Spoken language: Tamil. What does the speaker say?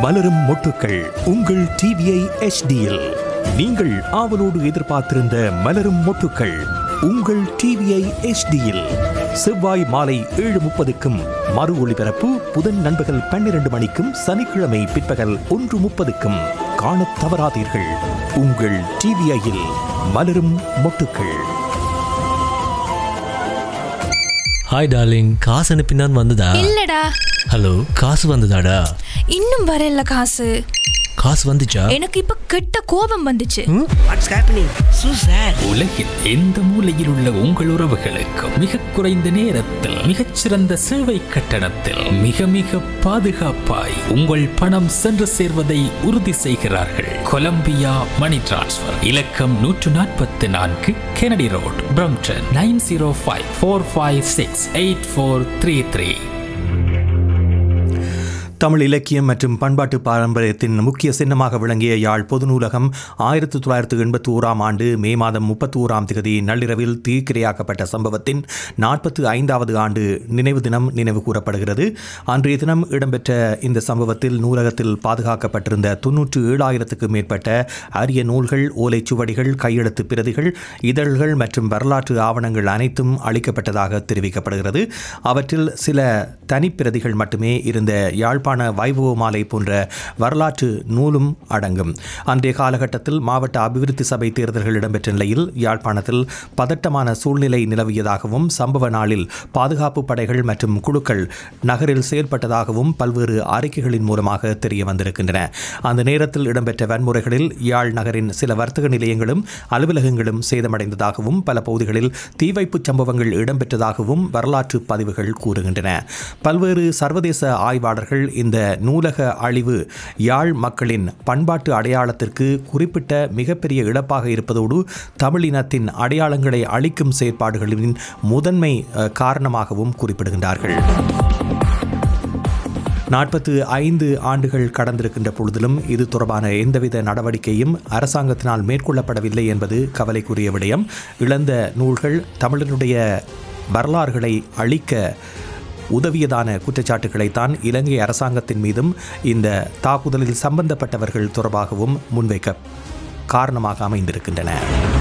மலரும் மொட்டுக்கள் உங்கள் டிவிஐ எச்டியில் நீங்கள் ஆவலோடு எதிர்பார்த்திருந்த மலரும் மொட்டுக்கள் உங்கள் டிவிஐ எச்டியில் செவ்வாய் மாலை ஏழு முப்பதுக்கும் மறு ஒளிபரப்பு புதன் நண்பகல் பன்னிரண்டு மணிக்கும் சனிக்கிழமை பிற்பகல் ஒன்று முப்பதுக்கும் காணத் தவறாதீர்கள் உங்கள் டிவிஐயில் மலரும் மொட்டுக்கள் ஹாய் டார்லிங் காசு அனுப்பினான் வந்ததா இல்லடா ஹலோ காசு வந்ததாடா இன்னும் வரல காசு காசு வந்துச்சா எனக்கு இப்ப கெட்ட கோபம் வந்துச்சு வாட்ஸ் ஹேப்பனிங் சூ சார் உலகில் எந்த மூலையில் உள்ள உங்கள் உறவுகளுக்கும் மிக குறைந்த நேரத்தில் மிகச்சிறந்த சேவை கட்டணத்தில் மிக மிக பாதுகாப்பாய் உங்கள் பணம் சென்று சேர்வதை உறுதி செய்கிறார்கள் கொலம்பியா மணி டிரான்ஸ்ஃபர் இலக்கம் நூற்று நாற்பத்தி நான்கு Kennedy road Brampton nine zero five four five six eight four three three Tamil இலக்கியம் மற்றும் பண்பாட்டு பாரம்பரியத்தின் முக்கிய சின்னமாக விளங்கிய யாழ் பொது நூலகம் ஆயிரத்தி தொள்ளாயிரத்து எண்பத்தி ஓராம் ஆண்டு மே மாதம் முப்பத்தி ஓராம் தேதி நள்ளிரவில் தீக்கிரையாக்கப்பட்ட சம்பவத்தின் நாற்பத்தி ஐந்தாவது ஆண்டு நினைவு தினம் நினைவு கூறப்படுகிறது அன்றைய தினம் இடம்பெற்ற இந்த சம்பவத்தில் நூலகத்தில் பாதுகாக்கப்பட்டிருந்த தொன்னூற்று ஏழாயிரத்துக்கும் மேற்பட்ட அரிய நூல்கள் ஓலைச்சுவடிகள் கையெழுத்து பிரதிகள் இதழ்கள் மற்றும் வரலாற்று ஆவணங்கள் அனைத்தும் அளிக்கப்பட்டதாக தெரிவிக்கப்படுகிறது அவற்றில் சில தனிப்பிரதிகள் மட்டுமே இருந்த யாழ்ப்பாண வைபவ மாலை போன்ற வரலாற்று நூலும் அடங்கும் அன்றைய காலகட்டத்தில் மாவட்ட அபிவிருத்தி சபை தேர்தல்கள் இடம்பெற்ற நிலையில் யாழ்ப்பாணத்தில் பதட்டமான சூழ்நிலை நிலவியதாகவும் சம்பவ நாளில் பாதுகாப்பு படைகள் மற்றும் குழுக்கள் நகரில் செயல்பட்டதாகவும் பல்வேறு அறிக்கைகளின் மூலமாக தெரிய வந்திருக்கின்றன அந்த நேரத்தில் இடம்பெற்ற வன்முறைகளில் யாழ் நகரின் சில வர்த்தக நிலையங்களும் அலுவலகங்களும் சேதமடைந்ததாகவும் பல பகுதிகளில் தீ வைப்புச் சம்பவங்கள் இடம்பெற்றதாகவும் வரலாற்று பதிவுகள் கூறுகின்றன பல்வேறு சர்வதேச ஆய்வாளர்கள் இந்த நூலக அழிவு யாழ் மக்களின் பண்பாட்டு அடையாளத்திற்கு குறிப்பிட்ட மிகப்பெரிய இழப்பாக இருப்பதோடு தமிழினத்தின் அடையாளங்களை அழிக்கும் செயற்பாடுகளின் முதன்மை அஹ், காரணமாகவும் குறிப்பிடுகின்றார்கள் நாற்பத்து ஐந்து ஆண்டுகள் கடந்திருக்கின்ற பொழுதிலும் இது தொடர்பான எந்தவித நடவடிக்கையும் அரசாங்கத்தினால் மேற்கொள்ளப்படவில்லை என்பது கவலைக்குரிய விடயம் இழந்த நூல்கள் தமிழனுடைய வரலாறுகளை அழிக்க உதவியதான குற்றச்சாட்டுகளைத்தான் இலங்கை அரசாங்கத்தின் மீதும் இந்த தாக்குதலில் சம்பந்தப்பட்டவர்கள் தொடர்பாகவும் முன்வைக்க காரணமாக அமைந்திருக்கின்றன